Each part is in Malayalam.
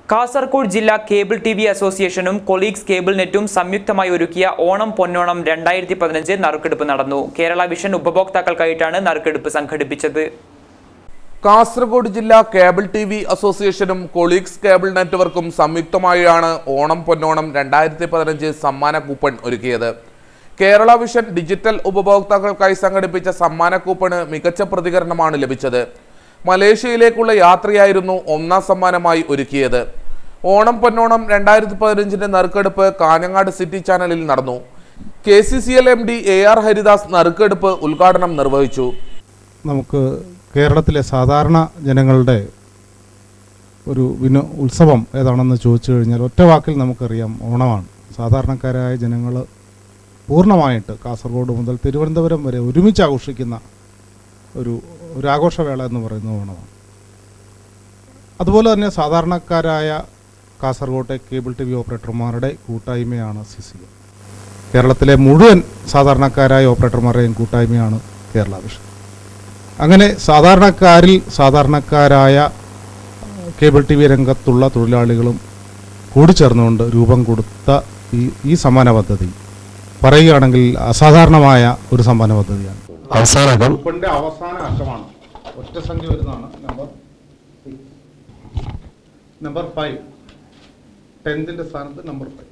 കാസർഗോഡ് ജില്ലാ കേബിൾ ടി വി അസോസിയേഷനും കൊളീഗ്സ് കേബിൾ നെറ്റും സംയുക്തമായി ഒരുക്കിയ ഓണം പൊന്നോണം രണ്ടായിരത്തി പതിനഞ്ച് നറുക്കെടുപ്പ് നടന്നു കേരള വിഷൻ ഉപഭോക്താക്കൾക്കായിട്ടാണ് നറുക്കെടുപ്പ് സംഘടിപ്പിച്ചത് കാസർഗോഡ് ജില്ലാ കേബിൾ ടി വി അസോസിയേഷനും കൊളീഗ്സ് കേബിൾ നെറ്റ്വർക്കും സംയുക്തമായാണ് ഓണം പൊന്നോണം രണ്ടായിരത്തി പതിനഞ്ച് സമ്മാന കൂപ്പൺ ഒരുക്കിയത് കേരള വിഷൻ ഡിജിറ്റൽ ഉപഭോക്താക്കൾക്കായി സംഘടിപ്പിച്ച സമ്മാന കൂപ്പണ് മികച്ച പ്രതികരണമാണ് ലഭിച്ചത് മലേഷ്യയിലേക്കുള്ള യാത്രയായിരുന്നു ഒന്നാം സമ്മാനമായി ഒരുക്കിയത് ഓണം പൊന്നോണം രണ്ടായിരത്തി പതിനഞ്ചിന്റെ നറുക്കെടുപ്പ് കാഞ്ഞങ്ങാട് സിറ്റി ചാനലിൽ നടന്നു K C C L M D A R Haridas നറുക്കെടുപ്പ് ഉദ്ഘാടനം നിർവഹിച്ചു നമുക്ക് കേരളത്തിലെ സാധാരണ ജനങ്ങളുടെ ഒരു വിനോ ഉത്സവം ഏതാണെന്ന് ചോദിച്ചു കഴിഞ്ഞാൽ ഒറ്റ വാക്കിൽ നമുക്കറിയാം ഓണമാണ് സാധാരണക്കാരായ ജനങ്ങൾ പൂർണ്ണമായിട്ട് കാസർഗോഡ് മുതൽ തിരുവനന്തപുരം വരെ ഒരുമിച്ച് ആഘോഷിക്കുന്ന ഒരു ഒരു ആഘോഷവേള എന്ന് പറയുന്നത് ഓണമാണ് അതുപോലെ തന്നെ സാധാരണക്കാരായ കാസർഗോട്ടെ കേബിൾ ടി വി ഓപ്പറേറ്റർമാരുടെ കൂട്ടായ്മയാണ് സി സി എം കേരളത്തിലെ മുഴുവൻ സാധാരണക്കാരായ ഓപ്പറേറ്റർമാരുടെയും കൂട്ടായ്മയാണ് കേരള വിഷൻ അങ്ങനെ സാധാരണക്കാരിൽ സാധാരണക്കാരായ കേബിൾ ടി വി രംഗത്തുള്ള തൊഴിലാളികളും കൂടിച്ചേർന്നുകൊണ്ട് രൂപം കൊടുത്ത ഈ ഈ സമ്മാന പദ്ധതി പറയുകയാണെങ്കിൽ അസാധാരണമായ ഒരു സമ്മാന പദ്ധതിയാണ് അവസാനകം കൂപ്പണിന്റെ അവസാന അക്കമാണ് ഒറ്റ സംഖ്യ വരുന്നതാണ് നമ്പർ നമ്പർ ഫൈവ് ടെൻത്തിന്റെ സ്ഥാനത്ത് number five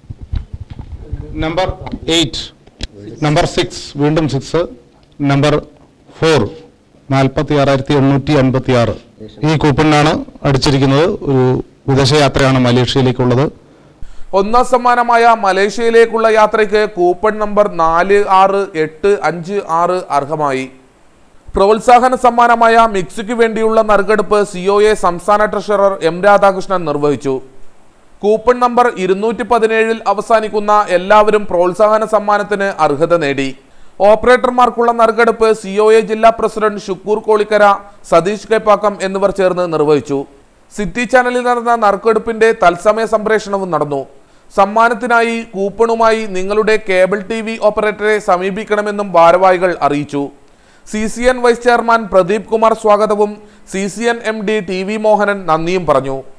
number eight number six വീണ്ടും സിക്സ് നമ്പർ ഫോർ നാൽപ്പത്തി ആറായിരത്തി എണ്ണൂറ്റി അൻപത്തി ആറ് ഈ കൂപ്പണിനാണ് അടിച്ചിരിക്കുന്നത് ഒരു വിദേശയാത്രയാണ് മലേഷ്യയിലേക്കുള്ളത് ഒന്നാം സമ്മാനമായ മലേഷ്യയിലേക്കുള്ള യാത്രയ്ക്ക് കൂപ്പൺ നമ്പർ നാല് ആറ് എട്ട് അഞ്ച് ആറ് അർഹമായി പ്രോത്സാഹന സമ്മാനമായ മിക്സിക്ക് വേണ്ടിയുള്ള നറുക്കെടുപ്പ് സി ഒ എ സംസ്ഥാന ട്രഷറർ എം രാധാകൃഷ്ണൻ നിർവഹിച്ചു കൂപ്പൺ നമ്പർ ഇരുന്നൂറ്റി പതിനേഴിൽ അവസാനിക്കുന്ന എല്ലാവരും പ്രോത്സാഹന സമ്മാനത്തിന് അർഹത നേടി ഓപ്പറേറ്റർമാർക്കുള്ള നറുക്കെടുപ്പ് സി ഒ എ ജില്ലാ പ്രസിഡന്റ് ഷുക്കൂർ കോളിക്കര സതീഷ് കൈപ്പാക്കം എന്നിവർ ചേർന്ന് നിർവഹിച്ചു സിറ്റി ചാനലിൽ നടന്ന നറുക്കെടുപ്പിന്റെ തത്സമയ സംപ്രേഷണവും നടന്നു സമ്മാനത്തിനായി കൂപ്പണുമായി നിങ്ങളുടെ കേബിൾ ടി വി ഓപ്പറേറ്ററെ സമീപിക്കണമെന്നും ഭാരവാഹികൾ അറിയിച്ചു C C N vice chairman Pradeep Kumar സ്വാഗതവും C C N M D T V Mohanan നന്ദിയും പറഞ്ഞു